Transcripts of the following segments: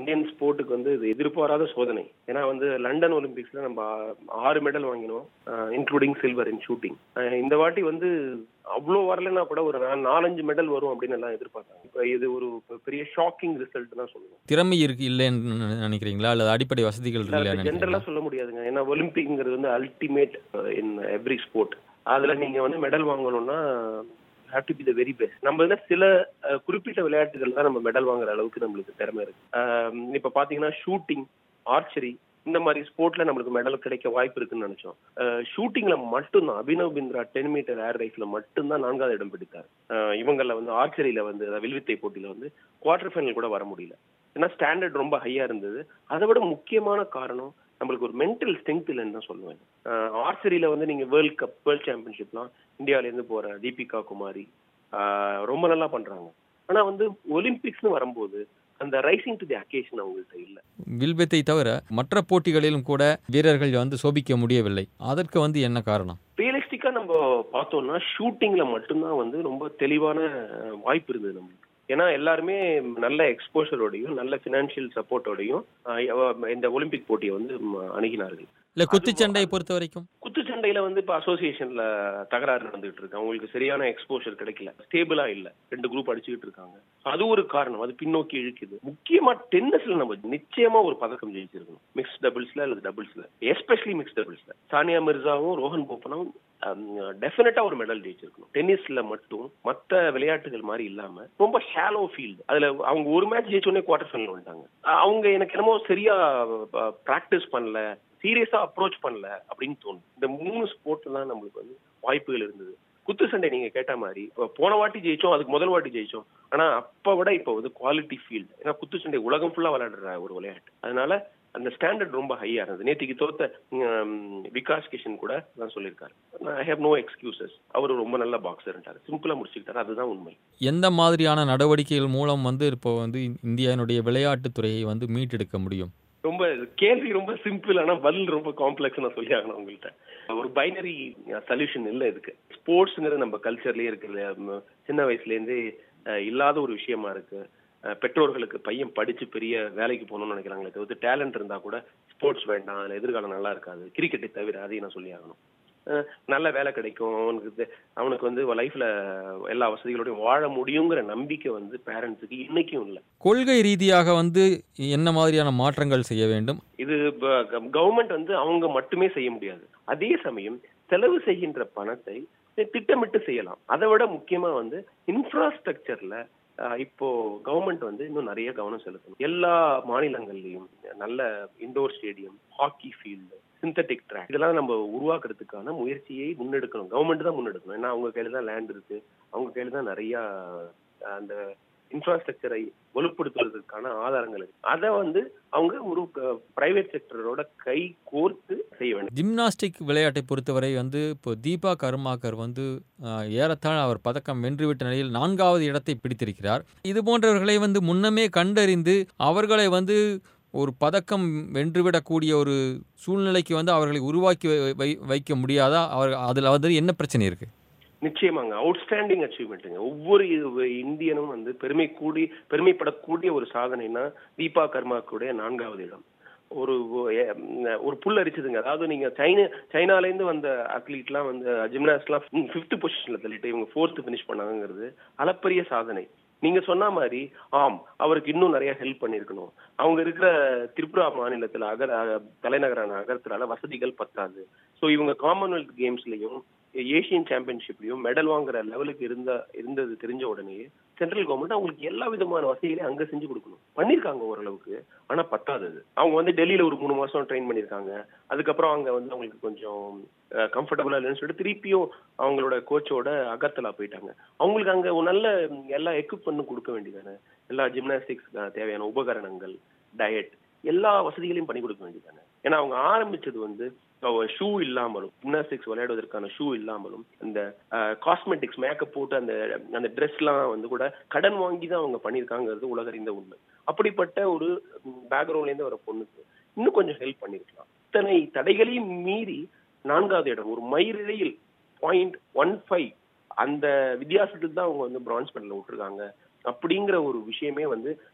Indian ஸ்போர்ட்டுக்கு வந்து இது எதிர்பாராத சோதனை ஏன்னா வந்து லண்டன் ஒலிம்பிக்ஸ்ல நம்ம ஆ- ஆறு மெடல் வாங்கினோம் இன்க்ளூடிங் சில்வர் இன் ஷூட்டிங் இந்த வாட்டி வந்து அவ்வளோ வரலைன்னா கூட ஒரு நா- நாலஞ்சு மெடல் வரும் அப்படின்னு எல்லாம் எதிர்பார்த்தாங்க இப்போ இது ஒரு பெரிய ஷாக்கிங் ரிசல்ட் தான் சொல்லுவோம் திறமை இருக்கு இல்லைன்னு நினை- நினைக்கிறீங்களா அல்லது அடிப்படை வசதிகள் இல்லைன்னு ஜென்ரலா நினைக்கிறீங்களா சொல்ல முடியாதுங்க ஏன்னா ஒலிம்பிக்ங்கிறது வந்து அல்டிமேட் இன் எவ்ரி ஸ்போர்ட் அதுல நீங்க வந்து மெடல் வாங்கணும்னா have to be the very best நம்ம இதுல சில அஹ், குறிப்பிட்ட விளையாட்டுகள் தான் நம்ம மெடல் வாங்குற அளவுக்கு நம்மளுக்கு திறமை இருக்கு அஹ், இப்ப பாத்தீங்கன்னா ஷூட்டிங் ஆர்ச்சரி இந்த மாதிரி ஸ்போர்ட்ல நம்மளுக்கு மெடல் கிடைக்க வாய்ப்பு இருக்குன்னு நினைச்சோம் ஷூட்டிங்ல மட்டும்தான் Abhinav Bindra ten metre air ரைஃப்ல மட்டும்தான் நான்காவது இடம் பிடித்தார் அஹ், இவங்கள வந்து ஆர்ச்சரியில வந்து அதாவது வில்வித்தை போட்டியில வந்து குவார்டர் ஃபைனல் கூட வர முடியல ஏன்னா ஸ்டாண்டர்ட் ரொம்ப ஹையா இருந்தது அதை விட முக்கியமான காரணம் நம்மளுக்கு ஒரு மென்டல் ஸ்ட்ரென்த் இல்லைன்னு தான் சொல்லுவேன் ஆர்ச்சரியில வந்து நீங்க வேர்ல்ட் கப் வேர்ல்ட் சாம்பியன்ஷிப்லாம் இந்தியால இருந்து போற தீபிகா குமாரி ஆஹ் ரொம்ப நல்லா பண்றாங்க ஆனா வந்து ஒலிம்பிக்ஸ்னு வரும்போது அந்த ரைசிங் டு தி அக்கேஷன் அவங்கள்ட்ட இல்ல வில்வித்தை தவிர மற்ற போட்டிகளிலும் கூட வீரர்கள் வந்து சோபிக்க முடியவில்லை அதற்கு வந்து என்ன காரணம் ரியலிஸ்டிக்கா நம்ம பார்த்தோம்னா ஷூட்டிங்ல மட்டும்தான் வந்து ரொம்ப தெளிவான அஹ், வாய்ப்பு இருந்தது நம்மளுக்கு ஏன்னா எல்லாருமே நல்ல எக்ஸ்போஷரோடையும் நல்ல பினான்சியல் சப்போர்ட்டோடையும் இந்த ஒலிம்பிக் போட்டியை வந்து ம், அணுகினார்கள் இல்ல குத்துச்சண்டை பொறுத்த வரைக்கும் குத்துச்சண்டையில வந்து இப்ப அசோசியேஷன்ல தகராறு நடந்துகிட்டு இருக்கு அவங்களுக்கு சரியான எக்ஸ்போஷர் கிடைக்கல ஸ்டேபிளா இல்ல ரெண்டு குரூப் அடிச்சுக்கிட்டு இருக்காங்க அது ஒரு காரணம் அது பின்னோக்கி இழுக்குது முக்கியமா டென்னிஸ்ல நம்ம நிச்சயமா ஒரு பதக்கம் ஜெயிச்சிருக்கணும் மிக்ஸ் டபுள்ஸ்ல அல்லது டபுள்ஸ்ல எஸ்பெஷலி மிக்ஸ் டபுள்ஸ்ல சானியா மிர்சாவும் ரோஹன் போப்பனும் டெஃபினட்டா ஒரு மெடல் ஜெயிச்சிருக்கணும் டென்னிஸ்ல மட்டும் மத்த விளையாட்டுகள் மாதிரி இல்லாம ரொம்ப ஷாலோ ஃபீல்டு அதுல அவங்க ஒரு மேட்ச் ஜெயிச்சோடனே குவார்டர் ஃபைனல் வந்துட்டாங்க அஹ் அவங்க எனக்கு என்னமோ சரியா பிராக்டிஸ் பண்ணல சீரியஸா அப்ரோச் பண்ணல அப்படின்னு தோணும் இந்த மூணு ஸ்போர்ட்ல தான் நம்மளுக்கு வந்து வாய்ப்புகள் இருந்தது குத்து சண்டை நீங்க கேட்ட மாதிரி இப்போ போன வாட்டி ஜெயிச்சோம் அதுக்கு முதல் வாட்டி ஜெயிச்சோம் ஆனா அப்ப விட இப்போ வந்து குவாலிட்டி ஃபீல்டு ஏன்னா குத்து சண்டை உலகம் ஃபுல்லா விளையாடுற ஒரு விளையாட்டு அதனால அந்த ஸ்டாண்டர்ட் ரொம்ப ஹையா இருந்தது நேற்றுக்கு தோத்த உம், விகாஸ் கிஷன் கூட தான் சொல்லியிருக்காரு ஐ ஹேவ் நோ எக்ஸ்கியூசஸ் அவர் ரொம்ப நல்ல பாக்ஸர்ன்றாரு சிம்பிளா முடிச்சுக்கிட்டாரு அதுதான் உண்மை எந்த மாதிரியான நடவடிக்கைகள் மூலம் வந்து இப்போ வந்து இந்தியாவினுடைய விளையாட்டுத் துறையை வந்து மீட்டெடுக்க முடியும் ரொம்ப கேள்வி ரொம்ப சிம்பிள் ஆனா பதில் ரொம்ப காம்ப்ளெக்ஸ் நான் சொல்லி ஆகணும் உங்கள்கிட்ட ஒரு பைனரி சொல்யூஷன் இல்ல இதுக்கு ஸ்போர்ட்ஸ்ங்கிறது நம்ம கல்ச்சர்லயே இருக்குது ம், சின்ன வயசுல இருந்தே அஹ், இல்லாத ஒரு விஷயமா இருக்கு அஹ், பெற்றோர்களுக்கு பையன் படிச்சு பெரிய வேலைக்கு போகணும்னு நினைக்கிறாங்களே தவிர்த்து டேலண்ட் இருந்தா கூட ஸ்போர்ட்ஸ் வேண்டாம் அதுல எதிர்காலம் நல்லா இருக்காது கிரிக்கெட்டை தவிர அதையும் நான் சொல்லி ஆகணும் அஹ், நல்ல வேலை கிடைக்கும் அவனுக்கு இது- அவனுக்கு வந்து லைஃப்ல எல்லா வசதிகளோடையும் வாழ முடியுங்கிற நம்பிக்கை வந்து பேரண்ட்ஸுக்கு இன்னைக்கும் இல்லை கொள்கை ரீதியாக வந்து என்ன மாதிரியான மாற்றங்கள் செய்ய வேண்டும் இது கவர்மெண்ட் வந்து அவங்க மட்டுமே செய்ய முடியாது அதே சமயம் செலவு செய்கின்ற பணத்தை திட்டமிட்டு செய்யலாம் அதை விட முக்கியமா வந்து இன்ஃப்ராஸ்ட்ரக்சர்ல இப்போ கவர்மெண்ட் வந்து இன்னும் நிறைய கவனம் செலுத்தணும் எல்லா மாநிலங்கள்லயும் நல்ல indoor stadium hockey field synthetic track இதெல்லாம் நம்ம உருவாக்குறதுக்கான முயற்சியை முன்னெடுக்கணும் கவர்மெண்ட் தான் முன்னெடுக்கணும் ஏன்னா அவங்க கையில தான் லேண்ட் இருக்கு அவங்க கையில தான் நிறைய அஹ், அந்த இன்ஃப்ராஸ்ட்ரக்சரை வலுப்படுத்துவதற்கான ஆதாரங்கள் இருக்கு அதை வந்து அவங்க ஒரு பிரைவேட் செக்டரோட கை கோர்த்து செய்ய வேண்டும் ஜிம்னாஸ்டிக் விளையாட்டை பொறுத்தவரை வந்து இப்போ தீபா கர்மாக்கர் வந்து ஆஹ், ஏறத்தாழ அவர் பதக்கம் வென்றுவிட்ட நிலையில் நான்காவது இடத்தை பிடித்திருக்கிறார் இது போன்றவர்களை வந்து முன்னமே கண்டறிந்து அவர்களை வந்து ஒரு பதக்கம் வென்றுவிடக்கூடிய ஒரு சூழ்நிலைக்கு வந்து அவர்களை உருவாக்கி வை- வை வைக்க முடியாதா அவர் அதில் வந்து என்ன பிரச்சனை இருக்கு நிச்சயமாங்க அவுட்ஸ்டாண்டிங் அச்சீவ்மெண்ட்டுங்க ஒவ்வொரு இ- இந்தியனும் வந்து பெருமை கூடி பெருமைப்படக்கூடிய ஒரு சாதனைனா தீபா கர்மாக்குடைய நான்காவது இடம் ஒரு எ- ஒரு புல் அரிச்சதுங்க அதாவது நீங்க சைனா சைனால இருந்து வந்த அத்லீட்லாம் வந்து ஜிம்னாஸ்ட்லாம் ஃபிஃப்த் பொசிஷன்ல தள்ளிட்டு இவங்க ஃபோர்த் ஃபினிஷ் பண்ணாங்கிறது அளப்பரிய சாதனை நீங்க சொன்ன மாதிரி ஆம் அவருக்கு இன்னும் நிறைய ஹெல்ப் பண்ணிருக்கணும் அவங்க இருக்கிற திரிபுரா மாநிலத்துல அகர் அ- தலைநகரான அகர்த்தலால வசதிகள் பத்தாது ஸோ இவங்க காமன்வெல்த் கேம்ஸ்லயும் ஏசியன் சாம்பியன்ஷிப்லயும் மெடல் வாங்குற லெவலுக்கு இருந்த இருந்தது தெரிஞ்ச உடனே சென்ட்ரல் கவர்மெண்ட் அவங்களுக்கு எல்லா விதமான வசதிகளையும் அங்க செஞ்சு கொடுக்கணும் பண்ணிருக்காங்க ஓரளவுக்கு ஆனா பத்தாது அது அவங்க வந்து டெல்லியில ஒரு மூணு மாசம் ட்ரெயின் பண்ணிருக்காங்க அதுக்கப்புறம் அங்க வந்து அவங்களுக்கு கொஞ்சம் கம்ஃபர்டபுளா இல்லைன்னு சொல்லிட்டு திருப்பியும் அவங்களோட கோச்சோட அகர்த்தலா போயிட்டாங்க அவங்களுக்கு அங்க ஒரு நல்ல ம், எல்லா எக்யூப்மெண்ட்டும் கொடுக்க வேண்டியதானே எல்லா ஜிம்னாஸ்டிக்ஸ் தேவையான உபகரணங்கள் டயட் எல்லா வசதிகளையும் பண்ணி கொடுக்க வேண்டியதானே ஏன்னா அவங்க ஆரம்பிச்சது வந்து ஷூ இல்லாமலும் ஜிம்னாஸ்டிக்ஸ் விளையாடுவதற்கான ஷூ இல்லாமலும் இந்த காஸ்மெட்டிக்ஸ் மேக்கப் போட்டு அந்த அந்த ட்ரெஸ்லாம் வந்து கூட கடன் வாங்கி தான் அவங்க பண்ணியிருக்காங்கிறது உலகறிந்த உண்மை அப்படிப்பட்ட ஒரு பேக்ரவுண்ட்ல இருந்து வர பொண்ணுக்கு இன்னும் கொஞ்சம் ஹெல்ப் பண்ணிருக்கலாம் இத்தனை தடைகளையும் மீறி நான்காவது இடம் ஒரு மயிரிழையில் பாயிண்ட் ஒன் ஃபைவ் அந்த வித்தியாசத்துக்கு தான் அவங்க வந்து பிரான்ஸ் மெடல் விட்டுருக்காங்க அப்படிங்கிற ஒரு விஷயமே வந்து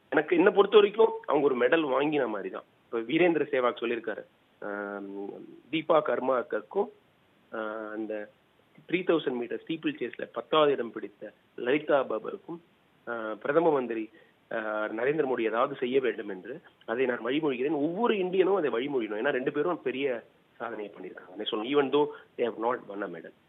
எனக்கு என்ன பொறுத்த வரைக்கும் அவங்க ஒரு மெடல் வாங்கின மாதிரி தான் இப்போ வீரேந்திர சேவாக் சொல்லியிருக்காரு ஆம், தீபா கர்மாக்கருக்கும் ஆஹ், அந்த த்ரீ தௌசண்ட் மீட்டர் ஸ்டீப்பிள் சேஸ்ல பத்தாவது இடம் பிடித்த லலிதா பாபருக்கும் ஆஹ், பிரதம மந்திரி ஆஹ், நரேந்திர மோடி ஏதாவது செய்ய வேண்டும் என்று அதை நான் வழிமொழிகிறேன் ஒவ்வொரு இந்தியனும் அதை வழிமொழியணும் ஏன்னா ரெண்டு பேரும் பெரிய சாதனையை பண்ணியிருக்காங்க சொல்லணும் even though they have not won a medal